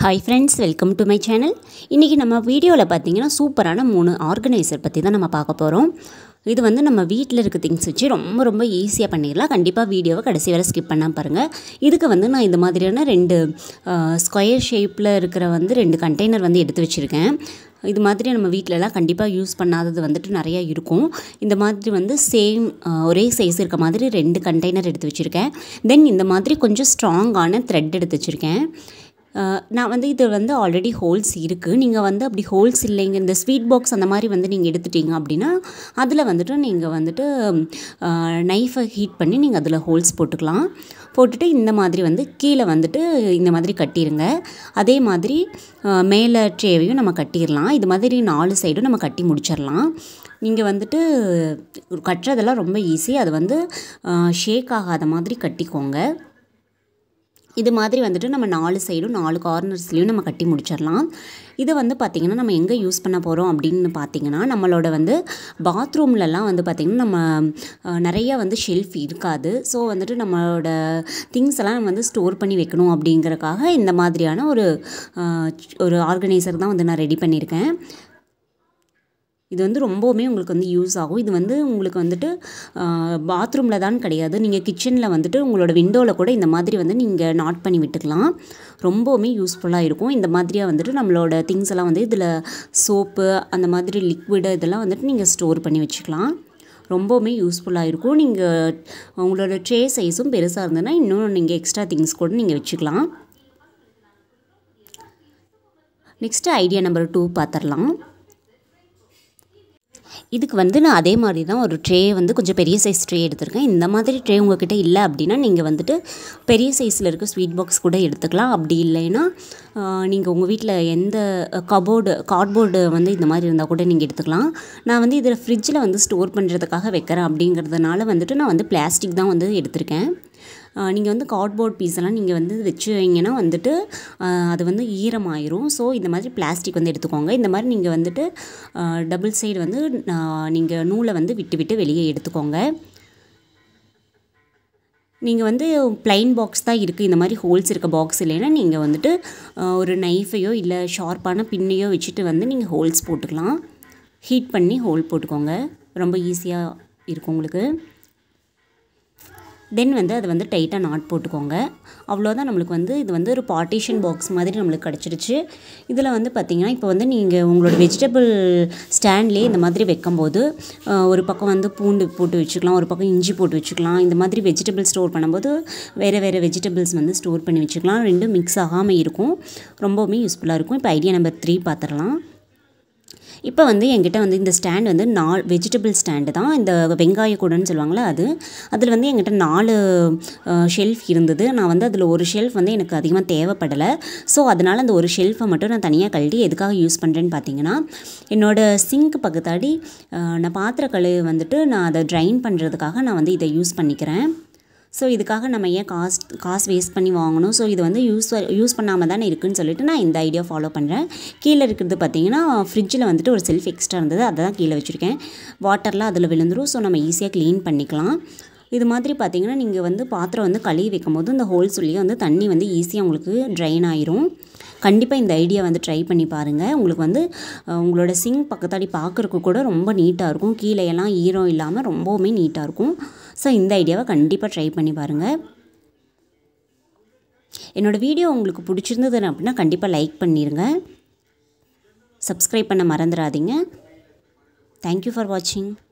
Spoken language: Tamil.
hi friends welcome to my channel இன்றைக்கி நம்ம வீடியோவில் பார்த்தீங்கன்னா சூப்பரான மூணு ஆர்கனைசர் பற்றி தான் நம்ம பார்க்க போகிறோம் இது வந்து நம்ம வீட்டில் இருக்க திங்ஸ் வச்சு ரொம்ப ரொம்ப ஈஸியாக பண்ணிடலாம் கண்டிப்பாக வீடியோவை கடைசி வரை ஸ்கிப் பண்ணாமல் பாருங்கள் இதுக்கு வந்து நான் இந்த மாதிரியான ரெண்டு ஸ்கொயர் ஷேப்பில் இருக்கிற வந்து ரெண்டு கண்டெய்னர் வந்து எடுத்து வச்சுருக்கேன் இது மாதிரி நம்ம வீட்டிலலாம் கண்டிப்பாக யூஸ் பண்ணாதது வந்துட்டு நிறையா இருக்கும் இந்த மாதிரி வந்து சேம் ஒரே சைஸ் இருக்க மாதிரி ரெண்டு கண்டெய்னர் எடுத்து வச்சுருக்கேன் தென் இந்த மாதிரி கொஞ்சம் ஸ்ட்ராங்கான த்ரெட் எடுத்து வச்சுருக்கேன் அஹ் நான் வந்து இது வந்து ஆல்ரெடி ஹோல்ஸ் இருக்குது நீங்கள் வந்து அப்படி ஹோல்ஸ் இல்லைங்க இந்த ஸ்வீட் பாக்ஸ் அந்த மாதிரி வந்து நீங்கள் எடுத்துட்டீங்க அப்படின்னா அதில் வந்துட்டு நீங்கள் வந்துட்டு நைஃபை ஹீட் பண்ணி நீங்கள் அதில் ஹோல்ஸ் போட்டுக்கலாம் போட்டுட்டு இந்த மாதிரி வந்து கீழே வந்துட்டு இந்த மாதிரி கட்டிடுங்க அதே மாதிரி அஹ் மேலே ட்ரேவையும் நம்ம கட்டிடலாம் இது மாதிரி நாலு சைடும் நம்ம கட்டி முடிச்சிடலாம் நீங்கள் வந்துட்டு கட்டுறதெல்லாம் ரொம்ப ஈஸி அது வந்து ஷேக் ஆகாத மாதிரி கட்டிக்கோங்க இது மாதிரி வந்துட்டு நம்ம நாலு சைடும் நாலு கார்னர்ஸ்லேயும் நம்ம கட்டி முடிச்சிடலாம் இதை வந்து பார்த்திங்கன்னா நம்ம எங்கே யூஸ் பண்ண போகிறோம் அப்படின்னு பார்த்தீங்கன்னா நம்மளோட வந்து பாத்ரூம்லலாம் வந்து பார்த்திங்கன்னா நம்ம அஹ், நிறைய வந்து ஷெல்ஃப் இருக்காது ஸோ வந்துட்டு நம்மளோட திங்ஸ் எல்லாம் நம்ம வந்து ஸ்டோர் பண்ணி வைக்கணும் அப்படிங்கறக்காக இந்த மாதிரியான ஒரு அஹ், ஒரு ஆர்கனைசர் தான் வந்து நான் ரெடி பண்ணியிருக்கேன் இது வந்து ரொம்பவுமே உங்களுக்கு வந்து யூஸ் ஆகும் இது வந்து உங்களுக்கு வந்துட்டு பாத்ரூமில் தான் கிடையாது நீங்கள் கிச்சனில் வந்துட்டு உங்களோட விண்டோவில் கூட இந்த மாதிரி வந்து நீங்கள் நாட் பண்ணி விட்டுக்கலாம் ரொம்பவுமே யூஸ்ஃபுல்லாக இருக்கும் இந்த மாதிரியாக வந்துட்டு நம்மளோட திங்ஸ் எல்லாம் வந்து இதில் சோப்பு அந்த மாதிரி லிக்விடு இதெல்லாம் வந்துட்டு நீங்கள் ஸ்டோர் பண்ணி வச்சுக்கலாம் ரொம்பவுமே யூஸ்ஃபுல்லாக இருக்கும் நீங்கள் உங்களோட ட்ரே சைஸும் பெருசாக இருந்ததுன்னா இன்னும் நீங்கள் எக்ஸ்ட்ரா திங்ஸ் கூட நீங்கள் வச்சுக்கலாம் நெக்ஸ்ட்டு ஐடியா நம்பர் டூ பார்த்துடலாம் இதுக்கு வந்து நான் அதே மாதிரி தான் ஒரு ட்ரே வந்து கொஞ்சம் பெரிய சைஸ் ட்ரே எடுத்திருக்கேன் இந்த மாதிரி ட்ரே உங்ககிட்ட இல்லை அப்படின்னா நீங்கள் வந்துட்டு பெரிய சைஸில் இருக்க ஸ்வீட் பாக்ஸ் கூட எடுத்துக்கலாம் அப்படி இல்லைன்னா நீங்கள் உங்கள் வீட்டில் எந்த கபோர்டு கார்ட்போர்டு வந்து இந்த மாதிரி இருந்தால் கூட நீங்கள் எடுத்துக்கலாம் நான் வந்து இதில் ஃப்ரிட்ஜில் வந்து ஸ்டோர் பண்ணுறதுக்காக வைக்கிறேன் அப்படிங்கிறதுனால வந்துட்டு நான் வந்து பிளாஸ்டிக் தான் வந்து எடுத்திருக்கேன் நீங்கள் வந்து கார்ட்போர்ட் பீஸெல்லாம் நீங்கள் வந்து வச்சு வைங்கன்னா வந்துட்டு ஆஹ், அது வந்து ஈரமாயிரும் ஸோ இந்த மாதிரி பிளாஸ்டிக் வந்து எடுத்துக்கோங்க இந்த மாதிரி நீங்கள் வந்துட்டு டபுள் சைடு வந்து நீங்கள் நூலை வந்து விட்டு விட்டு வெளியே எடுத்துக்கோங்க நீங்கள் வந்து ப்ளைன் பாக்ஸ் தான் இருக்குது இந்த மாதிரி ஹோல்ஸ் இருக்க பாக்ஸ் இல்லைன்னா நீங்கள் வந்துட்டு ஆஹ், ஒரு நைஃபையோ இல்லை ஷார்ப்பான பின்னையோ வச்சுட்டு வந்து நீங்கள் ஹோல்ஸ் போட்டுக்கலாம் ஹீட் பண்ணி ஹோல் போட்டுக்கோங்க ரொம்ப ஈஸியாக இருக்கும் உங்களுக்கு தென் வந்து அதை வந்து டைட்டாக நாட் போட்டுக்கோங்க அவ்வளோதான் நம்மளுக்கு வந்து இது வந்து ஒரு பார்ட்டிஷன் பாக்ஸ் மாதிரி நம்மளுக்கு கிடச்சிருச்சு இதில் வந்து பார்த்திங்கன்னா இப்போ வந்து நீங்கள் உங்களோட வெஜிடபிள் ஸ்டாண்ட்லேயே இந்த மாதிரி வைக்கும்போது அஹ், ஒரு பக்கம் வந்து பூண்டு போட்டு வச்சுக்கலாம் ஒரு பக்கம் இஞ்சி போட்டு வச்சுக்கலாம் இந்த மாதிரி வெஜிடபிள் ஸ்டோர் பண்ணும்போது வேறு வேறு வெஜிடபிள்ஸ் வந்து ஸ்டோர் பண்ணி வச்சுக்கலாம் ரெண்டும் மிக்ஸ் ஆகாமல் இருக்கும் ரொம்பவுமே யூஸ்ஃபுல்லாக இருக்கும் இப்போ ஐடியா நம்பர் த்ரீ பார்த்துடலாம் இப்போ வந்து என்கிட்ட வந்து இந்த ஸ்டாண்ட் வந்து நாலு வெஜிடபிள் ஸ்டாண்டு தான் இந்த வெங்காய கூடன்னு சொல்லுவாங்களே அது அதில் வந்து என்கிட்ட நாலு ஷெல்ஃப் இருந்தது நான் வந்து அதில் ஒரு ஷெல்ஃப் வந்து எனக்கு அதிகமாக தேவைப்படலை ஸோ அதனால் அந்த ஒரு ஷெல்ஃபை மட்டும் நான் தனியாக கழட்டி எதுக்காக யூஸ் பண்ணுறேன்னு பார்த்தீங்கன்னா என்னோடய சிங்க் பக்கத்தாடி அஹ், நான் பாத்திர கழுவு வந்துட்டு நான் அதை ட்ரைன் பண்ணுறதுக்காக நான் வந்து இதை யூஸ் பண்ணிக்கிறேன் ஸோ இதுக்காக நம்ம ஏன் காஸ்ட் காசு வேஸ்ட் பண்ணி வாங்கணும் ஸோ இது வந்து யூஸ் யூஸ் பண்ணாமல் தானே இருக்குன்னு சொல்லிட்டு நான் இந்த ஐடியா ஃபாலோ பண்ணுறேன் கீழே இருக்கிறது பார்த்தீங்கன்னா ஃப்ரிட்ஜில் வந்துட்டு ஒரு செல்ஃப் எக்ஸ்ட்ரா இருந்தது அதை தான் கீழே வச்சுருக்கேன் வாட்டர்லாம் அதில் விழுந்துரும் ஸோ நம்ம ஈஸியாக க்ளீன் பண்ணிக்கலாம் இது மாதிரி பார்த்தீங்கன்னா நீங்கள் வந்து பாத்திரம் வந்து கழுவி வைக்கும் போது இந்த ஹோல்ஸ் வழியாக வந்து தண்ணி வந்து ஈஸியாக உங்களுக்கு ட்ரைன் ஆயிரும் கண்டிப்பாக இந்த ஐடியா வந்து ட்ரை பண்ணி பாருங்கள் உங்களுக்கு வந்து அஹ், உங்களோட சிங்க் பக்கத்தாடி பார்க்குறக்கு கூட ரொம்ப நீட்டாக இருக்கும் கீழே எல்லாம் ஈரம் இல்லாமல் ரொம்பவுமே நீட்டாக இருக்கும் ஸோ இந்த ஐடியாவை கண்டிப்பாக ட்ரை பண்ணி பாருங்கள் என்னோடய வீடியோ உங்களுக்கு பிடிச்சிருந்தது அப்படின்னா கண்டிப்பாக லைக் பண்ணிடுங்க சப்ஸ்கிரைப் பண்ண மறந்துடாதீங்க தேங்க்யூ ஃபார் வாட்சிங்